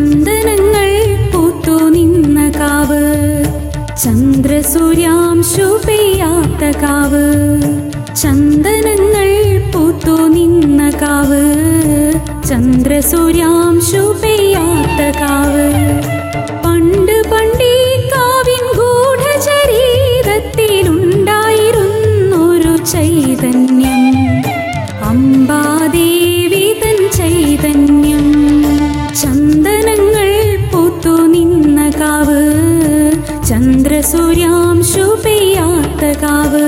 ചന്ദനങ്ങൾ പൂത്തു നിന്ന കാവ് ചന്ദ്രസൂര്യാംശു പെയ്യാത്ത കാവ് ചന്ദനങ്ങൾ പൂത്തു നിന്ന കാവ് ചന്ദ്രസൂര്യാംശു പെയ്യാത്ത കാവ് പണ്ട് പണ്ടീ കാവിൻ ഗൂഢചരീരത്തിലുണ്ടായിരുന്നൊരു ചൈതന്യം അംബാദേവി തൻ ചൈതന്യം ചന്ദനങ്ങൾ പൂത്തു നിന്ന കാവ് ചന്ദ്രസൂര്യാംശു പെയ്യാത്ത കാവ്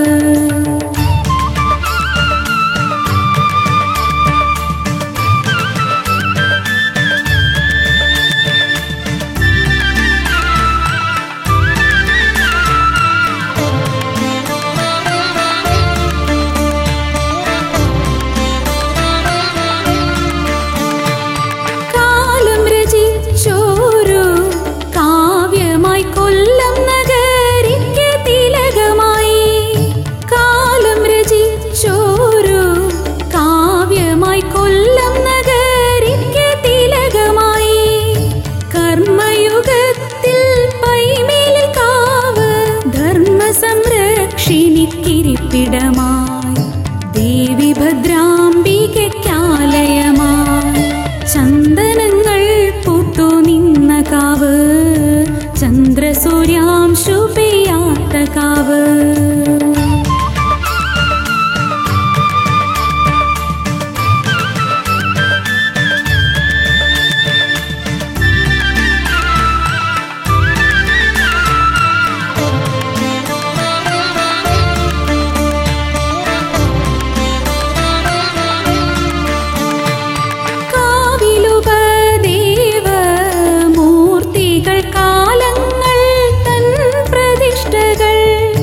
കാലം രചിച്ചോരു കാവ്യമായി കൊല്ലം നഗരിക്ക് തിലകമായി കാലം രചിച്ചോരു കാവ്യമായി കൊല്ലം നഗരിക്ക് തിലകമായി കർമ്മയുഗത്തിൽ പൈമേലിൽ കാവ് ധർമ്മ സംരക്ഷിണിക്കിരിപ്പിടമായി ദേവി ഭദ്രാംബികയ്ക്കാലയമായി ചന്ദനങ്ങൾ പൂത്തു നിന്ന കാവ് ചന്ദ്രസൂര്യാംശു പെയ്യാത്ത കാവ് കാവിലുപദേവ മൂർത്തികൾ കാലങ്ങൾ തൻ പ്രതിഷ്ഠകൾ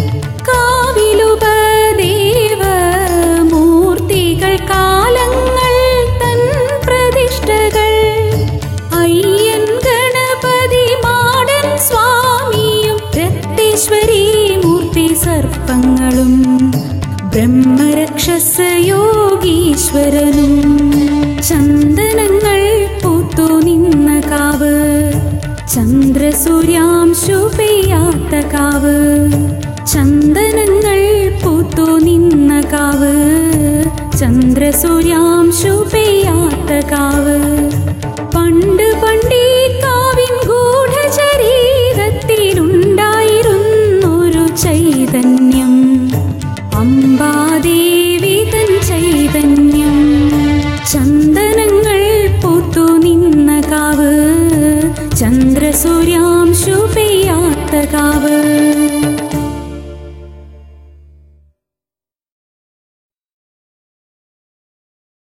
കാവിലുപദേവ മൂർത്തികൾ കാലങ്ങൾ തൻ പ്രതിഷ്ഠകൾ അയ്യൻ ഗണപതി മാടൻ സ്വാമിയും രക്തേശ്വരി മൂർത്തി സർപ്പങ്ങളും ബ്രഹ്മരക്ഷസ യോഗീശ്വരനും ചന്ദനങ്ങൾ പൂത്തു നിന്ന കാവ് ചന്ദ്രസൂര്യാംശു പെയ്യാത്ത കാവ് ചന്ദനങ്ങൾ പൂത്തു നിന്ന കാവ് ചന്ദ്രസൂര്യാംശു പെയ്യാത്ത കാവ് പണ്ട് പണ്ടീ കാവിൻ ഗൂഢചരീരത്തിലുണ്ടായിരുന്നൊരു ചൈതന്യം അംബാദേവി തൻ ചൈതന്യം ചന്ദനങ്ങൾ പൂത്തു നിന്ന കാവ് ചന്ദ്രസൂര്യാംശു പെയ്യാത്ത കാവ്